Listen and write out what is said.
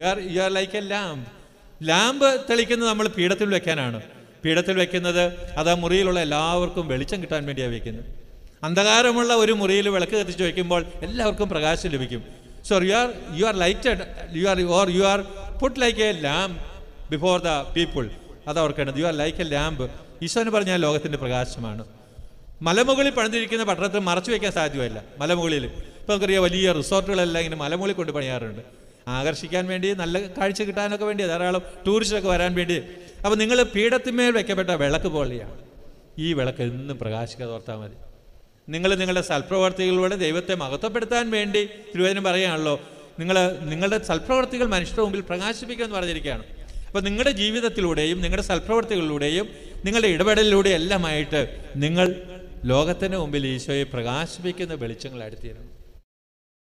U are like a lamp lamp തെളിക്കുന്നത് നമ്മൾ പീഠത്തിൽ വെക്കാനാണ് പീഠത്തിൽ വെക്കുന്നത് അത് ആ മുറിയിലുള്ള എല്ലാവർക്കും വെളിച്ചം കിട്ടാൻ വേണ്ടിയാണ് വെക്കുന്നത് അന്ധകാരമുള്ള ഒരു മുറിയിൽ വിളക്ക് കത്തിച്ച് വയ്ക്കുമ്പോൾ എല്ലാവർക്കും പ്രകാശം ലഭിക്കും so you are you are lighted you are or you are put like a lamp before the people അത് ഓർക്കേണ്ടത് you are like a lamp ഈശോന് പറഞ്ഞാൽ ലോകത്തിന്റെ പ്രകാശമാണ് മലമുകളിൽ പണിതിരിക്കുന്ന പട്ടണത്തിൽ മറച്ചു വെക്കാൻ സാധ്യമല്ല മലമുകളിൽ ഇപ്പം നമുക്കറിയാം വലിയ റിസോർട്ടുകളെല്ലാം ഇങ്ങനെ മലമുകളിൽ കൊണ്ട് പണിയാറുണ്ട് ആകർഷിക്കാൻ വേണ്ടി നല്ല കാഴ്ച കിട്ടാനൊക്കെ വേണ്ടി ധാരാളം ടൂറിസ്റ്റൊക്കെ വരാൻ വേണ്ടി അപ്പം നിങ്ങൾ പീഠത്തിന്മേൽ വെക്കപ്പെട്ട വിളക്ക് പോലെയാണ് ഈ വിളക്ക് എന്നും പ്രകാശിക്കാതെ ഓർത്താൽ മതി നിങ്ങൾ നിങ്ങളുടെ സൽപ്രവർത്തികളിലൂടെ ദൈവത്തെ മഹത്വപ്പെടുത്താൻ വേണ്ടി തിരുവചനം പറയുകയാണല്ലോ നിങ്ങൾ നിങ്ങളുടെ സൽപ്രവർത്തികൾ മനുഷ്യരുടെ മുമ്പിൽ പ്രകാശിപ്പിക്കുക എന്ന് പറഞ്ഞിരിക്കുകയാണ് അപ്പോൾ നിങ്ങളുടെ ജീവിതത്തിലൂടെയും നിങ്ങളുടെ സൽപ്രവർത്തികളിലൂടെയും നിങ്ങളുടെ ഇടപെടലിലൂടെയും എല്ലാമായിട്ട് നിങ്ങൾ ലോകത്തിന് മുമ്പിൽ ഈശോയെ പ്രകാശിപ്പിക്കുന്ന വെളിച്ചങ്ങൾ അടുത്തിരണം